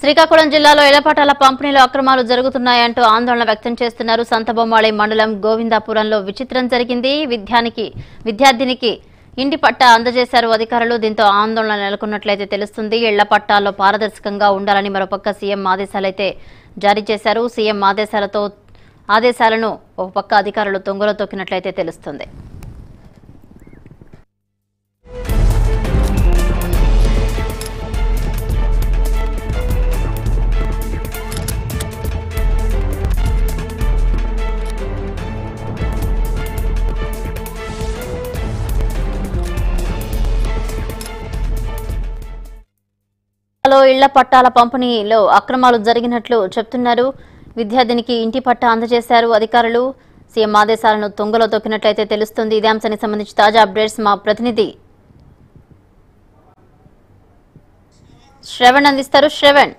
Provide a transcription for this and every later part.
శ్రీకాకుళం జిల్లాలో ఇళ్లపట్టాల పంపిణీలో అక్రమాలు జరుగుతున్నాయంటూ ఆందోళన వ్యక్తం చేస్తున్నారు సంతబొమ్మాళి మండలం గోవిందాపురంలో విచిత్రం జరిగింది విద్యానికి విద్యార్థినికి ఇంటి పట్టా అందజేశారు అధికారులు దీంతో ఆందోళన నెలకొన్నట్లయితే తెలుస్తుంది ఇళ్ల పట్టాల్లో పారదర్శకంగా ఉండాలని మరోపక్క సీఎం ఆదేశాలైతే జారీ చేశారు సీఎం ఆదేశాలతో ఆదేశాలను ఒక పక్క అధికారులు తొంగలో తొక్కినట్లయితే తెలుస్తుంది జిల్లాలో ఇళ్ల పట్టాల పంపిణీలో అక్రమాలు జరిగినట్లు చెప్తున్నారు విద్యార్థినికి ఇంటి పట్టా అందజేశారు అధికారులు సీఎం ఆదేశాలను తొంగలో తొక్కినట్లయితే తెలుస్తుంది ఇదే అంశానికి సంబంధించి తాజా అప్డేట్స్ మా ప్రతినిధి శ్రవణ్ అందిస్తారు శ్రవణ్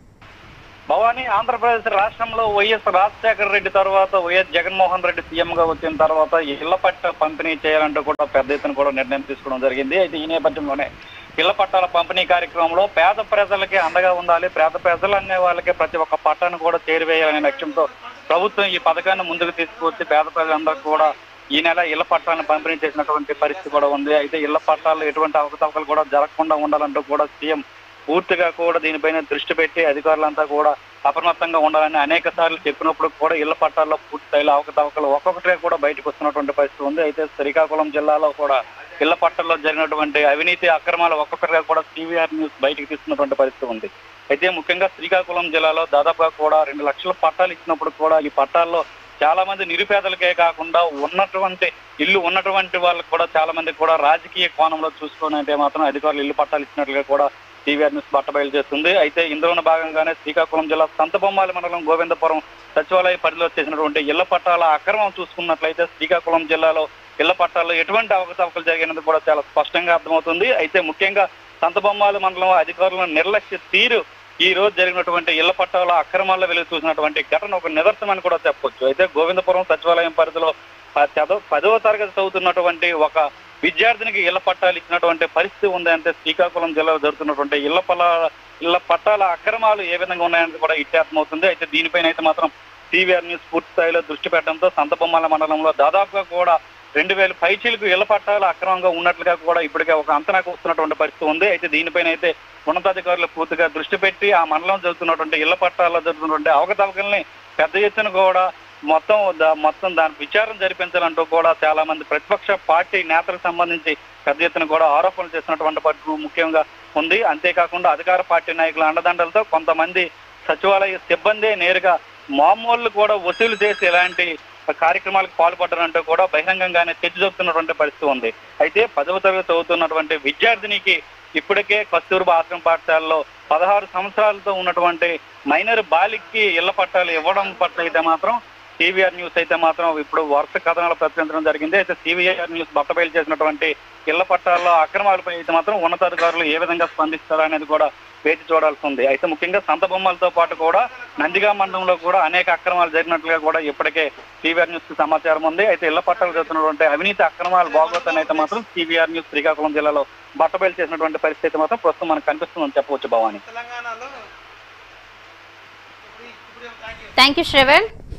భవానీ ఆంధ్రప్రదేశ్ రాష్ట్రంలో వైఎస్ రాజశేఖర రెడ్డి తర్వాత వైఎస్ జగన్మోహన్ రెడ్డి సీఎం గా వచ్చిన తర్వాత ఇళ్ల పట్ట పంపిణీ చేయాలంటూ కూడా పెద్ద ఎత్తున కూడా నిర్ణయం తీసుకోవడం జరిగింది అయితే ఈ నేపథ్యంలోనే ఇళ్ల పట్టాల పంపిణీ కార్యక్రమంలో పేద ప్రజలకి అండగా ఉండాలి పేద ప్రజలు అనే వాళ్ళకి ప్రతి ఒక్క పట్టాను కూడా చేరువేయాలనే లక్ష్యంతో ప్రభుత్వం ఈ పథకాన్ని ముందుకు తీసుకువచ్చి పేద ప్రజలందరికీ కూడా ఈ నెల ఇళ్ల పట్టాలను పంపిణీ చేసినటువంటి పరిస్థితి కూడా ఉంది అయితే ఇళ్ల పట్టాలు ఎటువంటి అవకతవకలు కూడా జరగకుండా ఉండాలంటూ కూడా సీఎం పూర్తిగా కూడా దీనిపైన దృష్టి పెట్టి అధికారులంతా కూడా అప్రమత్తంగా ఉండాలని అనేక సార్లు చెప్పినప్పుడు కూడా ఇళ్ల పట్టాల్లో పూర్తి స్థాయిలో అవకతవకలు ఒక్కొక్కటిగా కూడా బయటకు వస్తున్నటువంటి పరిస్థితి ఉంది అయితే శ్రీకాకుళం జిల్లాలో కూడా ఇళ్ల పట్టాల్లో జరిగినటువంటి అవినీతి అక్రమాలు ఒక్కొక్కటిగా కూడా టీవీఆర్ న్యూస్ బయటకు తీస్తున్నటువంటి పరిస్థితి ఉంది అయితే ముఖ్యంగా శ్రీకాకుళం జిల్లాలో దాదాపుగా కూడా రెండు లక్షల పట్టాలు ఇచ్చినప్పుడు కూడా ఈ పట్టాల్లో చాలా మంది నిరుపేదలకే కాకుండా ఉన్నటువంటి ఇల్లు ఉన్నటువంటి వాళ్ళకి కూడా చాలా మంది కూడా రాజకీయ కోణంలో చూసుకొని అయితే మాత్రం అధికారులు ఇల్లు పట్టాలు ఇచ్చినట్లుగా కూడా టీవీఆర్ న్యూస్ బట్టబయలు చేస్తుంది అయితే ఇందులో భాగంగానే శ్రీకాకుళం జిల్లా సంతబొమ్మాలి మండలం గోవిందపురం సచివాలయ పరిధిలో చేసినటువంటి ఇళ్ల పట్టాల అక్రమం చూసుకున్నట్లయితే శ్రీకాకుళం జిల్లాలో ఇళ్ల పట్టాల్లో ఎటువంటి అవకతవకలు జరిగినది కూడా చాలా స్పష్టంగా అర్థమవుతుంది అయితే ముఖ్యంగా సంతబొమ్మాలి మండలం అధికారుల నిర్లక్ష్య తీరు ఈ రోజు జరిగినటువంటి ఇళ్ల పట్టాల అక్రమాల్లో వెలుగు చూసినటువంటి ఘటన ఒక నిదర్శనమని కూడా చెప్పొచ్చు అయితే గోవిందపురం సచివాలయం పరిధిలో ప- చదవ- పదవ తరగతి చదువుతున్నటువంటి ఒక విద్యార్థినికి ఇళ్ల పట్టాలు ఇచ్చినటువంటి పరిస్థితి ఉంది అంటే శ్రీకాకుళం జిల్లాలో జరుగుతున్నటువంటి ఇళ్ల పల ఇళ్ల పట్టాల అక్రమాలు ఏ విధంగా ఉన్నాయని కూడా ఇత్యార్థమవుతుంది అయితే దీనిపైన అయితే మాత్రం టీవీఆర్ న్యూస్ పూర్తి స్థాయిలో దృష్టి పెట్టడంతో సంతబొమ్మల మండలంలో దాదాపుగా కూడా రెండు వేల పైచీలకు ఇళ్ల పట్టాలు అక్రమంగా ఉన్నట్లుగా కూడా ఇప్పటికే ఒక అంచనాకు వస్తున్నటువంటి పరిస్థితి ఉంది అయితే దీనిపైన అయితే ఉన్నతాధికారులు పూర్తిగా దృష్టి పెట్టి ఆ మండలం జరుగుతున్నటువంటి ఇళ్ల పట్టాల్లో జరుగుతున్నటువంటి అవకతవకల్ని పెద్ద ఎత్తున కూడా మొత్తం దా- మొత్తం దాని విచారణ జరిపించాలంటూ కూడా చాలా మంది ప్రతిపక్ష పార్టీ నేతలకు సంబంధించి పెద్ద ఎత్తున కూడా ఆరోపణలు చేస్తున్నటువంటి పరిస్థితి ముఖ్యంగా ఉంది అంతేకాకుండా అధికార పార్టీ నాయకుల అండదండలతో కొంతమంది సచివాలయ సిబ్బంది నేరుగా మామూలు కూడా వసూలు చేసి ఇలాంటి కార్యక్రమాలకు పాల్పడ్డారంటూ కూడా బహిరంగంగానే తెచ్చి చెప్తున్నటువంటి పరిస్థితి ఉంది అయితే పదవ తరగతి చదువుతున్నటువంటి విద్యార్థినికి ఇప్పటికే కస్తూర్బా ఆశ్రమ పాఠశాలలో పదహారు సంవత్సరాలతో ఉన్నటువంటి మైనర్ బాలికకి ఇళ్ల పట్టాలు ఇవ్వడం పట్ల అయితే మాత్రం టీవీఆర్ న్యూస్ అయితే మాత్రం ఇప్పుడు వరుస కథనాలు ప్రచురించడం జరిగింది అయితే టీవీఆర్ న్యూస్ బట్టబయలు చేసినటువంటి ఇళ్ల పట్టాల్లో అక్రమాలపై అయితే మాత్రం ఉన్నతాధికారులు ఏ విధంగా స్పందిస్తారా అనేది కూడా వేచి చూడాల్సి ఉంది అయితే ముఖ్యంగా సంత బొమ్మలతో పాటు కూడా నందిగా మండలంలో కూడా అనేక అక్రమాలు జరిగినట్లుగా కూడా ఇప్పటికే టీవీఆర్ న్యూస్ కి సమాచారం ఉంది అయితే ఇళ్ల పట్టాలు జరుగుతున్నటువంటి అవినీతి అక్రమాలు బాగోతాన్ని అయితే మాత్రం టీవీఆర్ న్యూస్ శ్రీకాకుళం జిల్లాలో బట్టబయలు చేసినటువంటి పరిస్థితి అయితే మాత్రం ప్రస్తుతం మనకు కనిపిస్తుందని చెప్పవచ్చు భవాని థ్యాంక్ యూ శ్రవణ్